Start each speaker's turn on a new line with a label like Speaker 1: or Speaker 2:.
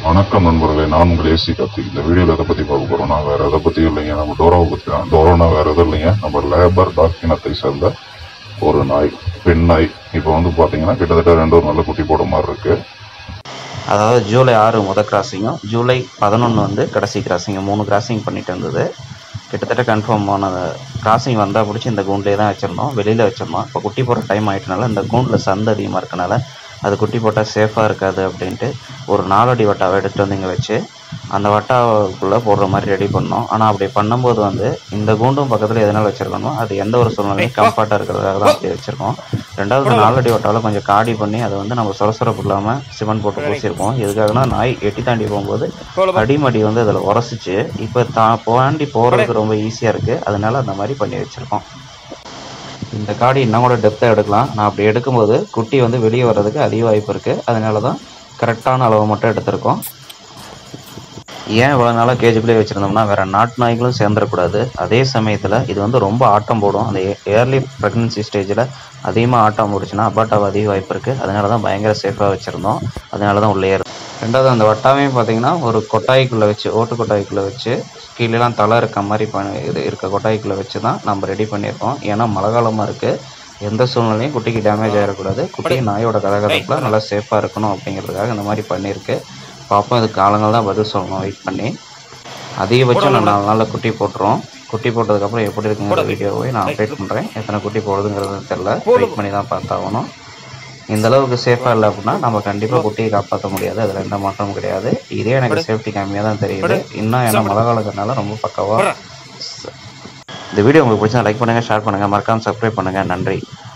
Speaker 1: வணக்கம் நண்பர்களே நான் உங்கள் ஏசி கார்த்திக் இந்த வீடியோவில் எதை பற்றி பார்க்க போகிறோம்னா வேறு எதை பற்றியும் இல்லைங்க நம்ம டோராவை பற்றி தான் டோரோனா வேறு எதுவும் இல்லைங்க நம்ம லேபர் டாக் இனத்தை சேர்ந்த ஒரு நாய் பெண் நாய் இப்போ வந்து பார்த்தீங்கன்னா கிட்டத்தட்ட ரெண்டு ஒரு நல்ல குட்டி போட மாதிரி இருக்கு
Speaker 2: அதாவது ஜூலை ஆறு முத கிராசிங்கும் ஜூலை பதினொன்று வந்து கடைசி கிராசிங்கும் மூணு கிராசிங் பண்ணிட்டு இருந்தது கிட்டத்தட்ட கன்ஃபார்ம் ஆன கிராசிங் வந்தால் பிடிச்சி இந்த கூண்டிலே தான் வச்சிருந்தோம் வெளியில் வச்சிருந்தோம் இப்போ குட்டி போடுற டைம் ஆயிட்டனால இந்த கூண்டில் சந்து அதிகமாக இருக்கனால அது குட்டி போட்டால் சேஃபாக இருக்காது அப்படின்ட்டு ஒரு நாலடி வட்டாவை எடுத்துகிட்டு வந்து இங்கே வச்சு அந்த வட்டாவுக்குள்ளே போடுற மாதிரி ரெடி பண்ணோம் ஆனால் அப்படி பண்ணும்போது வந்து இந்த கூண்டும் பக்கத்தில் எதனால் வச்சுருக்கணும் அது எந்த ஒரு சூழ்நிலையும் கம்ஃபர்ட்டாக இருக்கிறதுக்காக தான் அப்படி வச்சுருக்கோம் ரெண்டாவது நாலடி வட்டாவில் கொஞ்சம் காடி பண்ணி அதை வந்து நம்ம சொரசொரப்பு இல்லாமல் சிமெண்ட் போட்டு பூசியிருக்கோம் எதுக்காகனா நாய் எட்டி தாண்டி போகும்போது அடிமடி வந்து அதில் உரசிச்சு இப்போ தா தாண்டி போகிறதுக்கு ரொம்ப ஈஸியாக இருக்குது அதனால அந்த மாதிரி பண்ணி வச்சுருக்கோம் இந்த காடி இன்னும் கூட டெப்த்தாக எடுக்கலாம் நான் அப்படி எடுக்கும்போது குட்டி வந்து வெளியே வர்றதுக்கு அதிக வாய்ப்பு இருக்குது அதனால தான் கரெக்டான அளவு மட்டும் எடுத்திருக்கோம் ஏன் இவ்வளோ நாளாக கேஜுக்குள்ளே வச்சுருந்தோம்னா வேறு நாட்டு நாய்களும் சேர்ந்துடக்கூடாது அதே சமயத்தில் இது வந்து ரொம்ப ஆட்டம் போடும் அந்த ஏர்லி ப்ரெக்னன்சி ஸ்டேஜில் அதிகமாக ஆட்டம் போடுச்சுன்னா அபாட்டாக அதிக வாய்ப்பு இருக்குது அதனால தான் பயங்கர சேஃபாக வச்சுருந்தோம் அதனால தான் உள்ளே ஏறும் ரெண்டாவது அந்த வட்டாவையும் பார்த்தீங்கன்னா ஒரு கொட்டாய்க்குள்ளே வச்சு ஓட்டு கொட்டாய்க்குள்ளே வச்சு கீழேலாம் தலை இருக்க மாதிரி பண்ணி இது இருக்க கொட்டாய்க்குள்ளே வச்சு தான் நம்ம ரெடி பண்ணியிருக்கோம் ஏன்னா மழை காலமாக இருக்குது எந்த சூழ்நிலையும் குட்டிக்கு டேமேஜ் ஆகிடக்கூடாது குட்டி நாயோட கதகதப்பில் நல்லா சேஃபாக இருக்கணும் அப்படிங்கிறதுக்காக இந்த மாதிரி பண்ணியிருக்கு பார்ப்போம் இது காலங்கள் தான் பதில் சொல்லணும் வெயிட் பண்ணி அதிகபட்சம் நான் நாலு நாளில் குட்டி போட்டுரும் குட்டி போட்டதுக்கப்புறம் எப்படி இருக்குங்கிற வீடியோவை நான் அப்டேட் பண்ணுறேன் எத்தனை குட்டி போடுதுங்கிறது தெரில வெயிட் பண்ணி தான் பார்த்தாகணும் இந்த அளவுக்கு சேஃபாக இல்லை அப்படின்னா நம்ம கண்டிப்பாக குட்டியை காப்பாற்ற முடியாது அதில் எந்த மாற்றமும் கிடையாது இதே எனக்கு சேஃப்டி கம்மியாக தான் தெரியுது இன்னும் ஏன்னா மழை காலங்கிறதுனால ரொம்ப பக்கவாக இந்த வீடியோ உங்களுக்கு பிடிச்சா லைக் பண்ணுங்கள் ஷேர் பண்ணுங்கள் மறக்காமல் சப்ஸ்கிரைப் பண்ணுங்கள் நன்றி